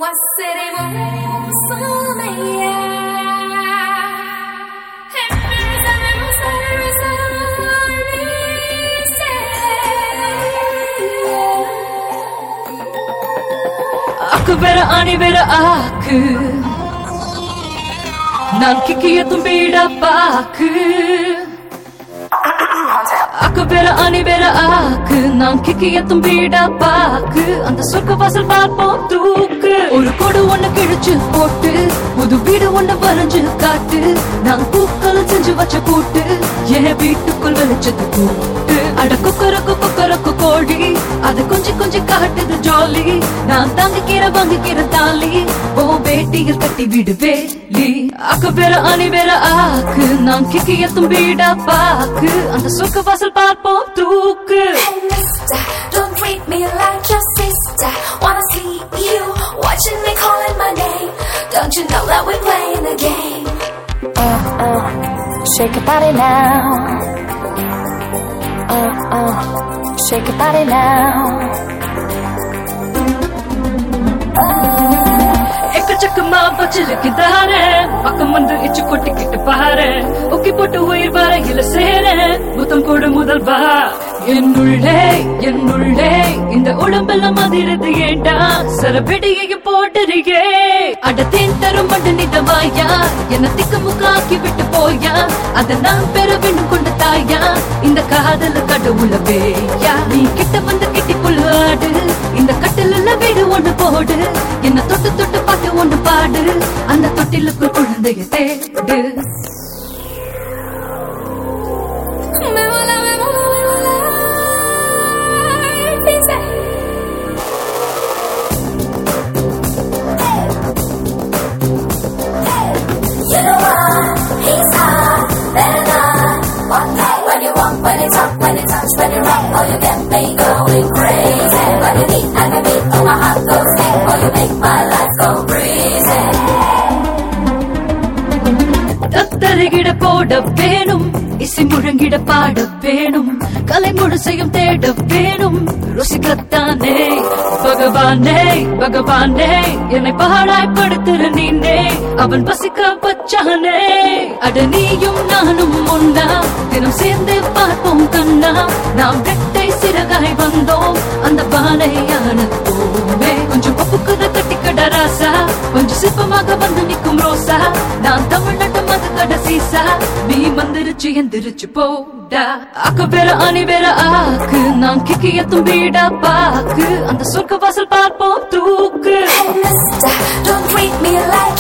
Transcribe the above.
Wasseremo someia. Akı vera ani vera akı நான் கிக்கிய தும்பிட பாக்கு அக்கு பெற அணி பெற ஆக்கு நான் கிக்கிய தும்பிட பாக்கு அந்த சொர்க்க வாசல் பார்ப்போம் தூக்கு ஒரு கொடு ஒண்ணு கிழிச்சு போட்டு புது வீடு ஒண்ணு வரைஞ்சு காட்டு நான் பூக்கள் செஞ்சு வச்ச கூட்டு என் வீட்டுக்குள் வெளிச்சது கூட்டு அட குக்கரக்கு குக்கரக்கு கோழி அது கொஞ்சம் கொஞ்சம் காட்டுது ஜாலி நான் தாங்கிக்கிற வாங்கிக்கிற தாலி ஓ வேட்டியில் கட்டி விடு வேலி அக்கு பெற அணி பெற ஆக்கு நான் கிக்கிய தும்பிட பாக்கு அந்த சொர்க்க வாசல் பார்ப்போம் தூக்கு Hey mister, don't treat me like your sister. Wanna see you watching me calling my name. Don't you know that we're playing a game? Uh, uh, shake your body now. Uh, uh, shake your body now. எக்கச்சக்கமா வச்சிருக்கிறாரு பக்கம் வந்து எச்சு கொட்டிக்கிட்டு பாரு ஒக்கி போட்டு உயிர் வரையில சேர புத்தம் கொடு முதல்வா என்னுள்ளே என்னுள்ளே இந்த உடம்பெல்லாம் அதிரது ஏண்டா சரபெடியையும் போட்டுறியே அடத்தேன் தரும் மண்டு நிதவாயா என்ன திக்கு முக்காக்கி விட்டு போயா அத நான் பெற வேண்டும் கொண்ட தாயா இந்த காதல கடவுள வேயா நீ கிட்ட வந்து கிட்டி புல்லாடு இந்த கட்டில வீடு ஒண்ணு போடு என்ன தொட்டு தொட்டு பாட்டு ஒண்ணு பாடு அந்த தொட்டிலுக்குள் குழந்தைய தேடு Me mola, me mola, me mola. Dice. You know what? He's hot, better not. One night when you walk, when you talk, when you touch, when you rock, oh you get me going crazy. When you meet and you meet, oh my heart goes deep, oh you make my life go breezy. தத்தருகிட போட வேணும் இசை முழங்கிட பாட வேணும் கலை முழுசையும் தேட வேணும் ருசிக்கத்தானே பகவானே பகவானே என்னை பாழாய்ப்படுத்துற நீனே அவன் பசிக்க பச்சானே அட நீயும் நானும் ஒன்னா தினம் சேர்ந்து பார்ப்போம் கண்ணா நாம் ரெட்டை சிறகாய் வந்தோம் அந்த பானையான போமே கொஞ்சம் பப்புக்குற கட்டிக்கட ராசா கொஞ்சம் சிற்பமாக வந்து நிற்கும் ரோசா நான் தமிழ்நாட்டு மது கடைசீசா நீ மந்திரிச்சு எந்திரிச்சு போடா அக்கு வேற அணி வேற ஆக்கு நான் கிக்கிய தும்பிடா பாக்கு அந்த சொர்க்க வாசல் பார்ப்போம் தூக்கு Hey mister, don't treat me like